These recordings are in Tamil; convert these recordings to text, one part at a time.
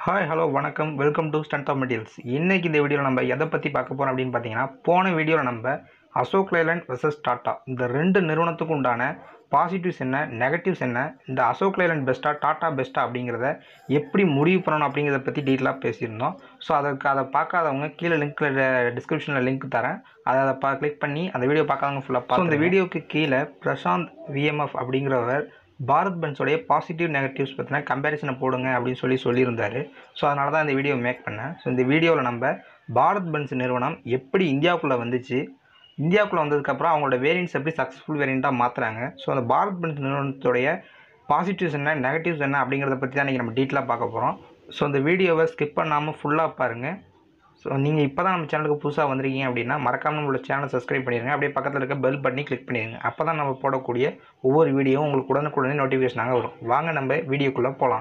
ஹாய் ஹலோ வணக்கம் welcome to strength of materials இன்றைக்கி இந்த வீடியோவில் நம்ம எதை பற்றி பார்க்க போகிறோம் அப்படின்னு பார்த்தீங்கன்னா போன வீடியோவில் நம்ம அசோக் லைலண்ட் வெர்சஸ் டாட்டா இந்த ரெண்டு நிறுவனத்துக்கு உண்டான பாசிட்டிவ்ஸ் என்ன நெகட்டிவ்ஸ் என்ன இந்த அசோக் லைலண்ட் பெஸ்ட்டா டாட்டா பெஸ்ட்டா அப்படிங்கிறத எப்படி முடிவு பண்ணணும் அப்படிங்கிறத பற்றி டீட்டெயிலாக பேசியிருந்தோம் ஸோ அதற்கு அதை பார்க்காதவங்க கீழே லிங்க்கில் டிஸ்கிரிப்ஷனில் லிங்க் தரேன் அதை அதை பா கிளிக் பண்ணி அந்த வீடியோ பார்க்காதவங்க ஃபுல்லாக பார்த்து இந்த வீடியோக்கு கீழே பிரசாந்த் விஎம்எஃப் அப்படிங்கிறவர் பாரத் பென்ஸோடைய பாசிட்டிவ் நெகட்டிவ்ஸ் பற்றின கம்பேரிசனை போடுங்க அப்படின்னு சொல்லி சொல்லியிருந்தாரு ஸோ அதனால தான் இந்த வீடியோ மேக் பண்ணேன் ஸோ இந்த வீடியோவில் நம்ம பாரத் பென்ஸ் நிறுவனம் எப்படி இந்தியாவுக்குள்ளே வந்துச்சு இந்தியாவுக்குள்ளே வந்ததுக்கப்புறம் அவங்களோட வேரியன்ட்ஸ் எப்படி சக்ஸஸ்ஃபுல் வேரியண்ட்டாக மாற்றுறாங்க ஸோ அந்த பாரத் பென்ஸ் நிறுவனத்துடைய பாசிட்டிவ்ஸ் என்ன நெகட்டிவ்ஸ் என்ன அப்படிங்கிறத பற்றி தான் இன்றைக்கி நம்ம டீட்டெயிலாக பார்க்க போகிறோம் ஸோ இந்த வீடியோவை ஸ்கிப் பண்ணாமல் ஃபுல்லாக பாருங்கள் ஸோ நீங்கள் இப்போ தான் நம்ம சேனலுக்கு புதுசாக வந்திருக்கீங்க அப்படின்னா மறக்காமல் நம்மளோட சேனலை சப்ஸ்கிரைப் பண்ணிடுங்க அப்படியே பக்கத்தில் இருக்க பெல் பண்ணி கிளிக் பண்ணிடுங்க அப்போ தான் நம்ம போடக்கூடிய ஒவ்வொரு வீடியோவும் உங்களுக்கு உடனுக்குடனே நோட்டிஃபிகேஷனாக வரும் வாங்க நம்ம வீடியோக்குள்ளே போகலாம்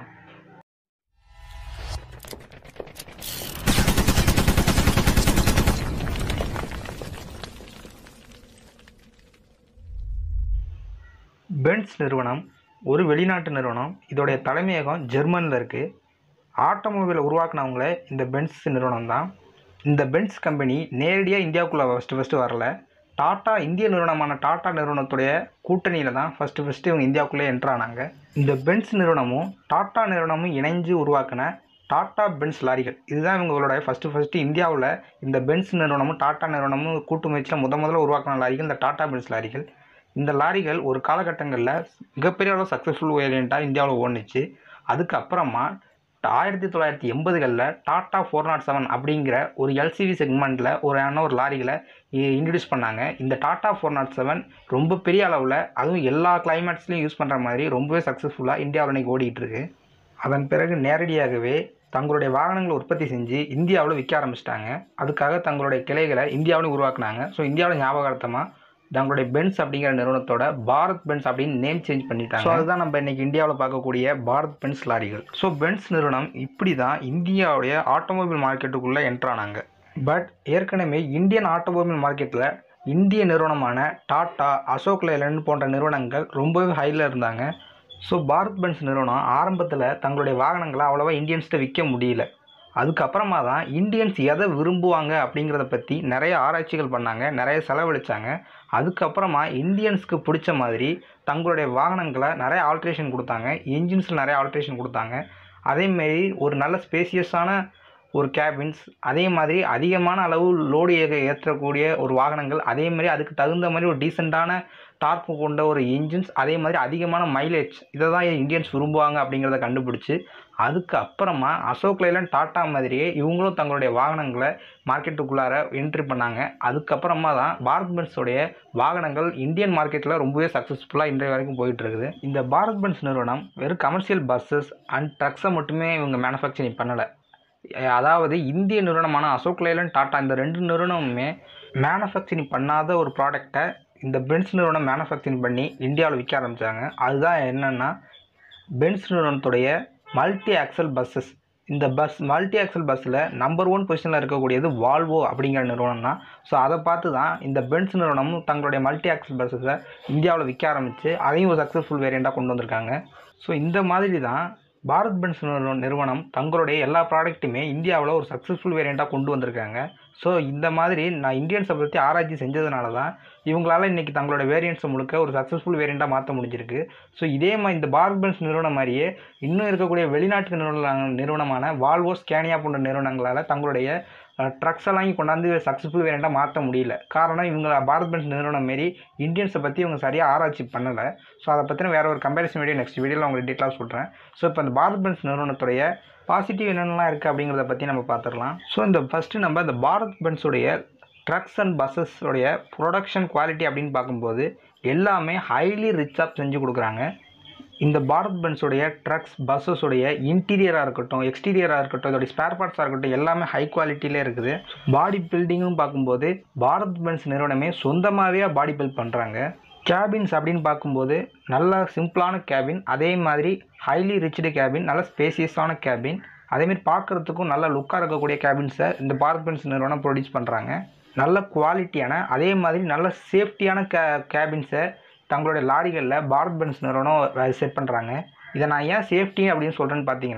பென்ஸ் நிறுவனம் ஒரு வெளிநாட்டு நிறுவனம் இதோடைய தலைமையகம் ஜெர்மனில் இருக்குது ஆட்டோமொபைலை உருவாக்குனவங்களே இந்த பென்ஸ் நிறுவனம் தான் இந்த பென்ஸ் கம்பெனி நேரடியாக இந்தியாவுக்குள்ளே ஃபஸ்ட்டு ஃபஸ்ட்டு வரல டாட்டா இந்திய நிறுவனமான டாட்டா நிறுவனத்துடைய கூட்டணியில் தான் ஃபஸ்ட்டு ஃபஸ்ட்டு இவங்க இந்தியாவுக்குள்ளே என்ட்ரு ஆனாங்க இந்த பென்ஸ் நிறுவனமும் டாட்டா நிறுவனமும் இணைஞ்சு உருவாக்கின டாட்டா பென்ஸ் லாரிகள் இதுதான் இவங்களோட ஃபஸ்ட்டு ஃபஸ்ட்டு இந்தியாவில் இந்த பென்ஸ் நிறுவனமும் டாட்டா நிறுவனமும் கூட்டு முயற்சியில் முத முதல்ல உருவாக்கின லாரிகள் இந்த டாட்டா பென்ஸ் லாரிகள் இந்த லாரிகள் ஒரு காலகட்டங்களில் மிகப்பெரிய அளவு சக்ஸஸ்ஃபுல் வேரியண்ட்டாக இந்தியாவில் ஓடுனுச்சு அதுக்கப்புறமா ஆயிரத்தி தொள்ளாயிரத்தி எண்பதுகளில் டாட்டா ஃபோர் நாட் செவன் அப்படிங்கிற ஒரு எல்சிவி செக்மெண்ட்டில் ஒரு ஆன ஒரு லாரிகளை இன்ட்ரடியூஸ் பண்ணாங்க இந்த டாட்டா ஃபோர் நாட் செவன் ரொம்ப பெரிய அளவில் அதுவும் எல்லா கிளைமேட்ஸ்லையும் யூஸ் பண்ணுற மாதிரி ரொம்பவே சக்ஸஸ்ஃபுல்லாக இந்தியாவில் இன்றைக்கி ஓடிட்டு இருக்கு அதன் பிறகு நேரடியாகவே தங்களுடைய வாகனங்களை உற்பத்தி செஞ்சு இந்தியாவில் விற்க ஆரம்பிச்சிட்டாங்க அதுக்காக தங்களுடைய கிளைகளை இந்தியாவிலும் உருவாக்குனாங்க ஸோ இந்தியாவில் ஞாபகார்த்தமாக தங்களுடைய பென்ஸ் அப்படிங்கிற நிறுவனத்தோட பாரத் பென்ஸ் அப்படின்னு நேம் சேஞ்ச் பண்ணிட்டாங்க ஸோ அதுதான் நம்ம இன்னைக்கு இந்தியாவில் பார்க்கக்கூடிய பாரத் பென்ஸ் லாரிகள் ஸோ பென்ஸ் நிறுவனம் இப்படி தான் இந்தியாவுடைய ஆட்டோமொபைல் மார்க்கெட்டுக்குள்ளே என்ட்ரானாங்க பட் ஏற்கனவே இந்தியன் ஆட்டோமொபைல் மார்க்கெட்டில் இந்திய நிறுவனமான டாட்டா அசோக் லைலண்ட் போன்ற நிறுவனங்கள் ரொம்பவே ஹையில் இருந்தாங்க ஸோ பாரத் பென்ஸ் நிறுவனம் ஆரம்பத்தில் தங்களுடைய வாகனங்களை அவ்வளோவா இந்தியன்ஸ்கிட்ட விற்க முடியல அதுக்கப்புறமா தான் இந்தியன்ஸ் எதை விரும்புவாங்க அப்படிங்கிறத பற்றி நிறைய ஆராய்ச்சிகள் பண்ணாங்க நிறைய செலவழித்தாங்க அதுக்கப்புறமா இந்தியன்ஸ்க்கு பிடிச்ச மாதிரி தங்களுடைய வாகனங்களை நிறைய ஆல்ட்ரேஷன் கொடுத்தாங்க என்ஜின்ஸில் நிறைய ஆல்ட்ரேஷன் கொடுத்தாங்க அதேமாரி ஒரு நல்ல ஸ்பேசியஸான ஒரு கேபின்ஸ் அதே மாதிரி அதிகமான அளவு லோடு ஏற்றக்கூடிய ஒரு வாகனங்கள் அதே மாதிரி அதுக்கு தகுந்த மாதிரி ஒரு டீசெண்டான டார்க்கு கொண்ட ஒரு இன்ஜின்ஸ் அதே மாதிரி அதிகமான மைலேஜ் இதை தான் இந்தியன்ஸ் விரும்புவாங்க அப்படிங்கிறத கண்டுபிடிச்சி அதுக்கு அப்புறமா அசோக் லைலண்ட் டாட்டா மாதிரியே இவங்களும் தங்களுடைய வாகனங்களை மார்க்கெட்டுக்குள்ளார என்ட்ரி பண்ணாங்க அதுக்கப்புறமா தான் பாரத் பென்ஸோடைய வாகனங்கள் இந்தியன் மார்க்கெட்டில் ரொம்பவே சக்ஸஸ்ஃபுல்லாக இன்றைய வரைக்கும் போயிட்டு இருக்குது இந்த பாரத் பென்ஸ் நிறுவனம் வெறும் கமர்ஷியல் பஸ்ஸஸ் அண்ட் ட்ரக்ஸை மட்டுமே இவங்க மேனுஃபேக்சரிங் பண்ணலை அதாவது இந்திய நிறுவனமான அசோக் லைலண்ட் டாட்டா இந்த ரெண்டு நிறுவனமுமே மேனுஃபேக்சரிங் பண்ணாத ஒரு ப்ராடக்டை இந்த பென்ஸ் நிறுவனம் மேனுஃபேக்சரிங் பண்ணி இந்தியாவில் விற்க ஆரம்பித்தாங்க அதுதான் என்னென்னா பென்ஸ் நிறுவனத்துடைய மல்டி ஆக்சல் பஸ்ஸஸ் இந்த பஸ் மல்டி ஆக்சல் பஸ்ஸில் நம்பர் ஒன் பொசிஷனில் இருக்கக்கூடியது வால்வோ அப்படிங்கிற நிறுவனம் தான் ஸோ அதை பார்த்து தான் இந்த பென்ஸ் நிறுவனமும் தங்களுடைய மல்டி ஆக்சல் பஸ்ஸஸை இந்தியாவில் விற்க ஆரம்பித்து அதையும் ஒரு சக்ஸஸ்ஃபுல் வேரியண்ட்டாக கொண்டு வந்திருக்காங்க ஸோ இந்த மாதிரி தான் பாரத் பென்ஸ் நிறுவனம் தங்களுடைய எல்லா ப்ராடக்ட்டுமே இந்தியாவில் ஒரு சக்ஸஸ்ஃபுல் வேரியண்ட்டாக கொண்டு வந்திருக்காங்க ஸோ இந்த மாதிரி நான் இந்தியன்ஸை பற்றி ஆராய்ச்சி செஞ்சதுனால தான் இவங்களால இன்றைக்கி தங்களோட வேரியண்ட்ஸை முழுக்க ஒரு சக்ஸஸ்ஃபுல் வேரியண்ட்டாக மாற்ற முடிஞ்சிருக்கு ஸோ இதே மாதிரி இந்த பாரத் பென்ஸ் நிறுவனம் மாதிரியே இன்னும் இருக்கக்கூடிய வெளிநாட்டு நிறுவன நிறுவனமான வால்வோ ஸ்கேனியா போன்ற நிறுவனங்களால் தங்களுடைய ட்ரக்ஸ் எல்லாம் கொண்டாந்து சக்ஸஸ்ஃபுல் வேரியண்ட்டாக மாற்ற முடியல காரணம் இவங்க பாரத் பென்ஸ் நிறுவனம் மாரி இந்தியன்ஸை பற்றி இவங்க சரியாக ஆராய்ச்சி பண்ணலை ஸோ அதை பற்றின வேறு ஒரு கம்பேரிசன் வீடியோ நெக்ஸ்ட் வீடியோவில் உங்களுக்கு டீட்டெயிலாக சொல்கிறேன் ஸோ இப்போ இந்த பாரத் பென்ஸ் நிறுவனத்துடைய பாசிட்டிவ் என்னென்னலாம் இருக்குது அப்படிங்கிறத பற்றி நம்ம பார்த்துடலாம் ஸோ இந்த ஃபஸ்ட்டு நம்ம இந்த பாரத் பென்ஸுடைய ட்ரக்ஸ் அண்ட் பஸ்ஸஸோடைய ப்ரொடக்ஷன் குவாலிட்டி அப்படின்னு பார்க்கும்போது எல்லாமே ஹைலி ரிச்சாக செஞ்சு கொடுக்குறாங்க இந்த பாரத் பென்ஸுடைய ட்ரக்ஸ் பஸ்ஸஸுடைய இன்டீரியராக இருக்கட்டும் எக்ஸ்டீரியராக இருக்கட்டும் இதோடைய ஸ்பேர் பார்ட்ஸாக இருக்கட்டும் எல்லாமே ஹை குவாலிட்டியிலே இருக்குது பாடி பில்டிங்கும் பார்க்கும்போது பாரத் பென்ஸ் நிறுவனமே சொந்தமாகவே பாடி பில்ட் பண்ணுறாங்க கேபின்ஸ் அப்படின்னு பார்க்கும்போது நல்ல சிம்பிளான கேபின் அதே மாதிரி ஹைலி ரிச்டு கேபின் நல்ல ஸ்பேசியஸான கேபின் அதேமாரி பார்க்குறதுக்கும் நல்ல லுக்காக இருக்கக்கூடிய கேபின்ஸை இந்த பாரத் பென்ஸ் நிறுவனம் ப்ரொடியூஸ் பண்ணுறாங்க நல்ல குவாலிட்டியான அதே மாதிரி நல்ல சேஃப்டியான கே கேபின்ஸை தங்களுடைய லாரிகளில் பாரத் பென்ஸ் நிறுவனம் செட் பண்ணுறாங்க இதை நான் ஏன் சேஃப்டி அப்படின்னு சொல்கிறேன்னு பார்த்தீங்கன்னா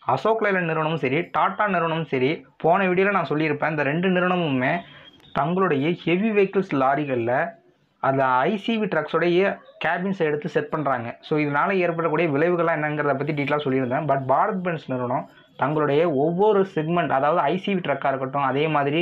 அசோக் லைலண்ட் நிறுவனமும் சரி டாடா நிறுவனமும் சரி போன வீடியோவில் நான் சொல்லியிருப்பேன் இந்த ரெண்டு நிறுவனமுமே தங்களுடைய ஹெவி வெஹிக்கிள்ஸ் லாரிகளில் அந்த ஐசிவி ட்ரக்ஸோடைய கேபின்ஸை எடுத்து செட் பண்ணுறாங்க ஸோ இதனால் ஏற்படக்கூடிய விளைவுகள்லாம் என்னங்கிறத பற்றி டீட்டெயிலாக சொல்லியிருந்தேன் பட் பாரத் பென்ஸ் நிறுவனம் தங்களுடைய ஒவ்வொரு செக்மெண்ட் அதாவது ஐசிவி ட்ரக்காக இருக்கட்டும் அதே மாதிரி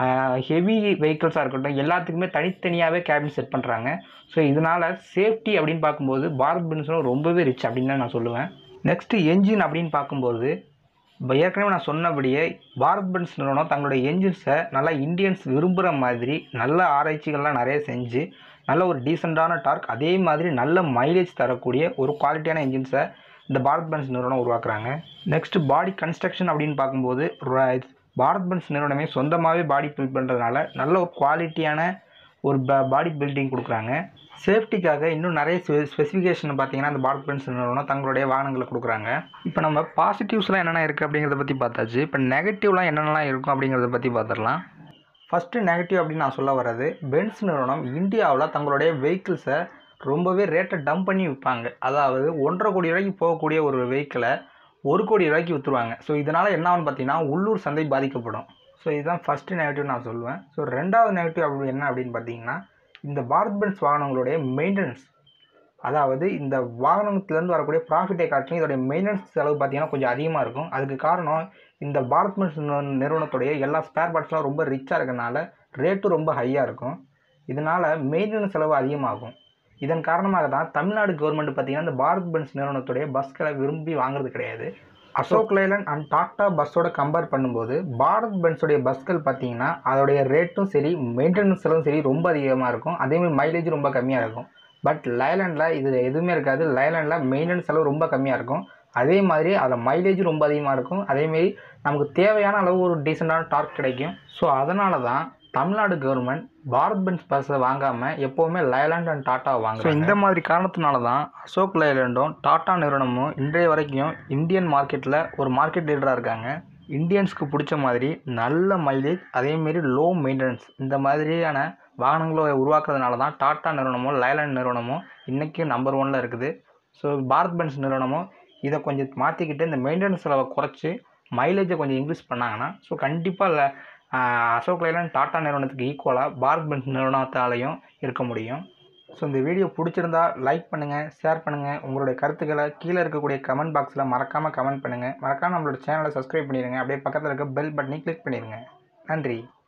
ஹெவி வெஹிக்கிள்ஸாக இருக்கட்டும் எல்லாத்துக்குமே தனித்தனியாகவே கேபின் செட் பண்ணுறாங்க ஸோ இதனால் சேஃப்டி அப்படின்னு பார்க்கும்போது பாரத் பென்ஸும் ரொம்பவே ரிச் அப்படின்னு தான் நான் சொல்லுவேன் நெக்ஸ்ட்டு என்ஜின் அப்படின்னு பார்க்கும்போது இப்போ ஏற்கனவே நான் சொன்னபடியே பாரத் பென்ஸ் நிறுவனம் தங்களுடைய என்ஜின்ஸை நல்லா இந்தியன்ஸ் விரும்புகிற மாதிரி நல்ல ஆராய்ச்சிகள்லாம் நிறைய செஞ்சு நல்ல ஒரு டீசெண்டான டார்க் அதே மாதிரி நல்ல மைலேஜ் தரக்கூடிய ஒரு குவாலிட்டியான என்ஜின்ஸை இந்த பாரத் பென்ஸ் நிறுவனம் உருவாக்குறாங்க நெக்ஸ்ட் பாடி கன்ஸ்ட்ரக்ஷன் அப்படின்னு பார்க்கும்போது ர- பாரத் பென்ஸ் நிறுவனமே சொந்தமாகவே பாடி பில்ட் பண்ணுறதுனால நல்ல ஒரு குவாலிட்டியான ஒரு பாடி பில்டிங் கொடுக்குறாங்க சேஃப்டிக்காக இன்னும் நிறைய ஸ்பெசிஃபிகேஷன் பார்த்தீங்கன்னா இந்த பாரத் பென்ஸ் நிறுவனம் தங்களுடைய வாகனங்களை கொடுக்குறாங்க இப்போ நம்ம பாசிட்டிவ்ஸ்லாம் என்னென்ன இருக்குது அப்படிங்கிறத பற்றி பார்த்தாச்சு இப்போ நெகட்டிவ்லாம் என்னென்னலாம் இருக்கும் அப்படிங்கிறத பற்றி பார்த்துடலாம் ஃபஸ்ட்டு நெகட்டிவ் அப்படின்னு நான் சொல்ல வர்றது பென்ஸ் நிறுவனம் இந்தியாவில் தங்களுடைய வெஹிக்கிள்ஸை ரொம்பவே ரேட்டை டம்ப் பண்ணி விற்பாங்க அதாவது ஒன்றரை கோடி ரூபாய்க்கு போகக்கூடிய ஒரு வெஹிக்கிளை ஒரு கோடி ரூபாய்க்கு விற்றுருவாங்க ஸோ இதனால் என்ன ஆகும்னு பார்த்தீங்கன்னா உள்ளூர் சந்தை பாதிக்கப்படும் ஸோ இதுதான் ஃபஸ்ட்டு நெகட்டிவ் நான் சொல்லுவேன் ஸோ ரெண்டாவது நெகட்டிவ் அப்படி என்ன அப்படின்னு பார்த்தீங்கன்னா இந்த பாரத் பென்ஸ் வாகனங்களுடைய மெயின்டெனன்ஸ் அதாவது இந்த வாகனத்துலேருந்து வரக்கூடிய ப்ராஃபிட்டை காட்டிலும் இதோடைய மெயின்டெனன்ஸ் செலவு பார்த்தீங்கன்னா கொஞ்சம் அதிகமாக இருக்கும் அதுக்கு காரணம் இந்த பாரத் பென்ஸ் நிறுவ- நிறுவனத்துடைய எல்லா ஸ்பேர் பார்ட்ஸ்லாம் ரொம்ப ரிச்சாக இருக்கனால ரேட்டும் ரொம்ப ஹையாக இருக்கும் இதனால் மெயின்டெனன்ஸ் செலவு அதிகமாகும் இதன் காரணமாக தான் தமிழ்நாடு கவர்மெண்ட் பார்த்தீங்கன்னா இந்த பாரத் பென்ஸ் நிறுவனத்துடைய பஸ்களை விரும்பி வாங்குறது கிடையாது அசோக் லைலண்ட் அண்ட் டாடா பஸ்ஸோட கம்பேர் பண்ணும்போது பாரத் பென்ஸோடைய பஸ்கள் பார்த்தீங்கன்னா அதோடைய ரேட்டும் சரி மெயின்டெனன்ஸ் செலவும் சரி ரொம்ப அதிகமாக இருக்கும் அதேமாதிரி மைலேஜ் ரொம்ப கம்மியாக இருக்கும் பட் லைலாண்டில் இது எதுவுமே இருக்காது லைலாண்டில் மெயின்டெனன்ஸ் செலவு ரொம்ப கம்மியாக இருக்கும் அதே மாதிரி அதில் மைலேஜ் ரொம்ப அதிகமாக இருக்கும் அதேமாரி நமக்கு தேவையான அளவு ஒரு டீசெண்டான டார்க் கிடைக்கும் ஸோ அதனால தான் தமிழ்நாடு கவர்மெண்ட் பாரத் பென்ஸ் பஸ்ஸை வாங்காமல் எப்போவுமே லைலாண்ட் அண்ட் டாட்டா வாங்க ஸோ இந்த மாதிரி காரணத்தினால தான் அசோக் லைலாண்டும் டாட்டா நிறுவனமும் இன்றைய வரைக்கும் இந்தியன் மார்க்கெட்டில் ஒரு மார்க்கெட் லீடராக இருக்காங்க இந்தியன்ஸ்க்கு பிடிச்ச மாதிரி நல்ல மைலேஜ் அதேமாரி லோ மெயின்டெனன்ஸ் இந்த மாதிரியான வாகனங்களை உருவாக்குறதுனால தான் டாட்டா நிறுவனமும் லைலாண்ட் நிறுவனமும் இன்றைக்கும் நம்பர் ஒனில் இருக்குது ஸோ பாரத் பென்ஸ் நிறுவனமும் இதை கொஞ்சம் மாற்றிக்கிட்டு இந்த மெயின்டெனன்ஸ் செலவை குறைச்சி மைலேஜை கொஞ்சம் இன்க்ரீஸ் பண்ணாங்கன்னா ஸோ கண்டிப்பாக அசோக் லைலாண்ட் டாட்டா நிறுவனத்துக்கு ஈக்குவலாக பாரத் பென்ஸ் நிறுவனத்தாலையும் இருக்க முடியும் ஸோ இந்த வீடியோ பிடிச்சிருந்தா லைக் பண்ணுங்கள் ஷேர் பண்ணுங்கள் உங்களுடைய கருத்துக்களை கீழே இருக்கக்கூடிய கமெண்ட் பாக்ஸில் மறக்காமல் கமெண்ட் பண்ணுங்கள் மறக்காமல் நம்மளோட சேனலை சப்ஸ்கிரைப் பண்ணிடுங்க அப்படியே பக்கத்தில் இருக்க பெல் பட்டனை கிளிக் பண்ணிடுங்க நன்றி